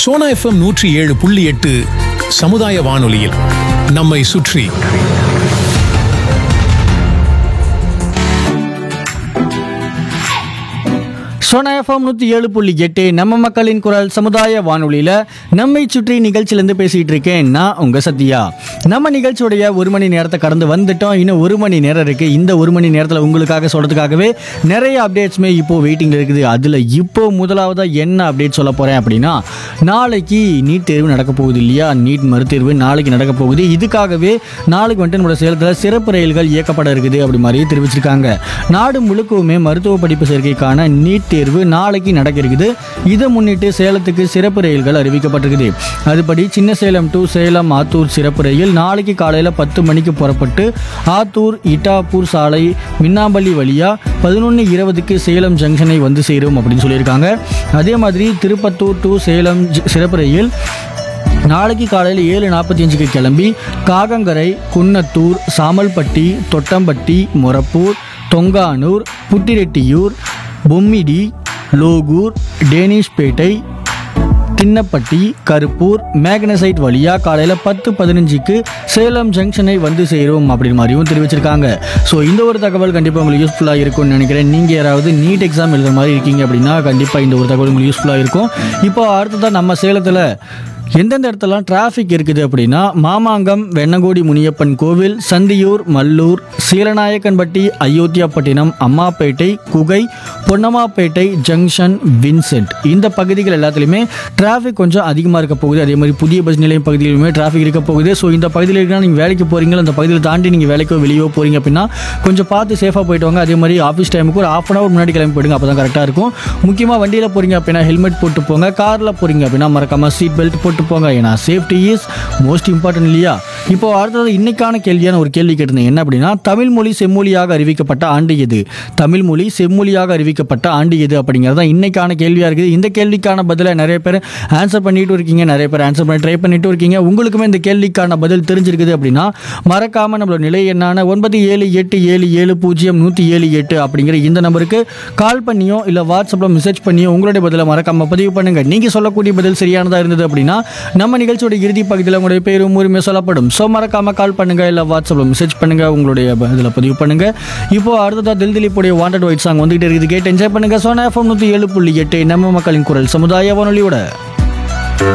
Sona FM நூற்றி ஏழு புள்ளி எட்டு சமுதாய வானொலியில் நம்மை சுற்றி சோனா எஃப்எம் நூற்றி ஏழு புள்ளி எட்டு நம்ம மக்களின் குரல் சமுதாய வானொலியில் நம்மை சுற்றி நிகழ்ச்சியிலேருந்து பேசிகிட்டு இருக்கேன் நான் உங்கள் சத்யா நம்ம நிகழ்ச்சியுடைய ஒரு மணி நேரத்தை கடந்து வந்துட்டோம் இன்னும் ஒரு மணி நேரம் இருக்குது இந்த ஒரு மணி நேரத்தில் உங்களுக்காக சொல்கிறதுக்காகவே நிறைய அப்டேட்ஸுமே இப்போது வெயிட்டிங்கில் இருக்குது அதில் இப்போ முதலாவதாக என்ன அப்டேட் சொல்ல போகிறேன் அப்படின்னா நாளைக்கு நீட் தேர்வு நடக்க போகுது இல்லையா நீட் மறுதேர்வு நாளைக்கு நடக்க போகுது இதுக்காகவே நாளைக்கு வந்துட்டு நம்மளோட சேலத்தில் சிறப்பு ரயில்கள் இயக்கப்பட இருக்குது அப்படி மாதிரி தெரிவிச்சிருக்காங்க நாடு முழுக்கவுமே மருத்துவ படிப்பு சேர்க்கைக்கான நீட் தேர்வு நாளைக்கு நடக்க இருக்குது இதை முன்னிட்டு சேலத்துக்கு சிறப்பு ரயில்கள் அறிவிக்கப்பட்டிருக்குது அதுபடி சின்ன சேலம் டு சேலம் ஆத்தூர் சிறப்பு ரயில் நாளைக்கு காலையில் பத்து மணிக்கு புறப்பட்டு ஆத்தூர் இட்டாப்பூர் சாலை மின்னாம்பள்ளி வழியா பதினொன்று இருபதுக்கு சேலம் ஜங்ஷனை வந்து சேரும் அப்படின்னு சொல்லியிருக்காங்க அதே மாதிரி திருப்பத்தூர் டு சேலம் ஜ- சிறப்பு ரயில் நாளைக்கு காலையில் ஏழு நாற்பத்தி அஞ்சுக்கு கிளம்பி காகங்கரை குன்னத்தூர் சாமல்பட்டி தொட்டம்பட்டி மொரப்பூர் தொங்கானூர் புட்டிரெட்டியூர் பொம்மிடி லோகூர் டேனிஷ்பேட்டை தின்னப்பட்டி கருப்பூர் மேக்னசைட் வழியா காலையில் பத்து பதினஞ்சுக்கு சேலம் ஜங்ஷனை வந்து சேரும் அப்படின்னு மாதிரியும் தெரிவிச்சிருக்காங்க ஸோ இந்த ஒரு தகவல் கண்டிப்பாக உங்களுக்கு யூஸ்ஃபுல்லாக இருக்கும்னு நினைக்கிறேன் நீங்கள் யாராவது நீட் எக்ஸாம் எழுதுற மாதிரி இருக்கீங்க அப்படின்னா கண்டிப்பாக இந்த ஒரு தகவல் உங்களுக்கு யூஸ்ஃபுல்லாக இருக்கும் இப்போ அடுத்ததாக நம்ம சேலத்தில் எந்தெந்த இடத்துலலாம் டிராஃபிக் இருக்குது அப்படின்னா மாமாங்கம் வெண்ணங்கோடி முனியப்பன் கோவில் சந்தியூர் மல்லூர் சீலநாயக்கன்பட்டி அயோத்தியாப்பட்டினம் அம்மாப்பேட்டை குகை பொன்னம்மாப்பேட்டை ஜங்ஷன் வின்சென்ட் இந்த பகுதிகள் எல்லாத்துலேயுமே டிராஃபிக் கொஞ்சம் அதிகமாக இருக்க போகுது அதே மாதிரி புதிய பஸ் நிலையம் பகுதியிலுமே டிராஃபிக் இருக்க போகுது ஸோ இந்த பகுதியில் இருக்கிற நீங்கள் வேலைக்கு போகிறீங்களா அந்த பகுதியில் தாண்டி நீங்கள் வேலைக்கோ வெளியோ போகிறீங்க அப்படின்னா கொஞ்சம் பார்த்து சேஃபாக போயிட்டு வாங்க அதே மாதிரி ஆஃபீஸ் டைமுக்கு ஒரு ஆஃப் அன் ஹவர் முன்னாடி கிளம்பி போயிடுங்க அப்போ தான் கரெக்டாக இருக்கும் முக்கியமாக வண்டியில் போகிறீங்க அப்படின்னா ஹெல்மெட் போட்டு போங்க காரில் போகிறீங்க அப்படின்னா மறக்காம சீட் பெல்ட் போட்டு போங்க ஏன்னா சேஃப்டி இஸ் மோஸ்ட் இம்பார்ட்டன்ட் இல்லையா இப்போ அடுத்தது இன்னைக்கான கேள்வியான ஒரு கேள்வி கேட்டிருந்தேன் என்ன அப்படின்னா தமிழ் மொழி செம்மொழியாக அறிவிக்கப்பட்ட ஆண்டு எது தமிழ் மொழி செம்மொழியாக அறிவிக்கப்பட்ட ஆண்டு எது அப்படிங்கிறது தான் இன்னைக்கான கேள்வியாக இருக்குது இந்த கேள்விக்கான பதிலை நிறைய பேர் ஆன்சர் பண்ணிட்டு இருக்கீங்க நிறைய பேர் ஆன்சர் பண்ணி ட்ரை பண்ணிட்டு இருக்கீங்க உங்களுக்குமே இந்த கேள்விக்கான பதில் தெரிஞ்சிருக்குது அப்படின்னா மறக்காம நம்மளோட நிலை எண்ணான ஒன்பது ஏழு எட்டு ஏழு ஏழு பூஜ்ஜியம் நூற்றி ஏழு எட்டு அப்படிங்கிற இந்த நம்பருக்கு கால் பண்ணியோ இல்லை வாட்ஸ்அப்பில் மெசேஜ் பண்ணியோ உங்களுடைய பதிலை மறக்காம பதிவு பண்ணுங்க நீங்கள் சொல்லக்கூடிய பதில் சரியானதாக இருந்தது அப்படின்னா நம்ம நிகழ்ச்சியோட இறுதி பகுதியில் உங்களுடைய பேரும் உரிமை சொல்லப்படும் ஸோ மறக்காம கால் பண்ணுங்க இல்லை வாட்ஸ்அப்பில் மெசேஜ் பண்ணுங்க உங்களுடைய பதில் பதிவு பண்ணுங்க இப்போ அடுத்ததா தில் திலீப்புடைய வாண்டட் ஒயிட் சாங் வந்துகிட்டு இருக்குது கேட்டு என்ஜாய் பண்ணுங்க சோனா எஃப்எம் நூற்றி ஏழு புள்ளி எட்டு நம்ம மக்களின் குரல் சமுதாய வானொலியோட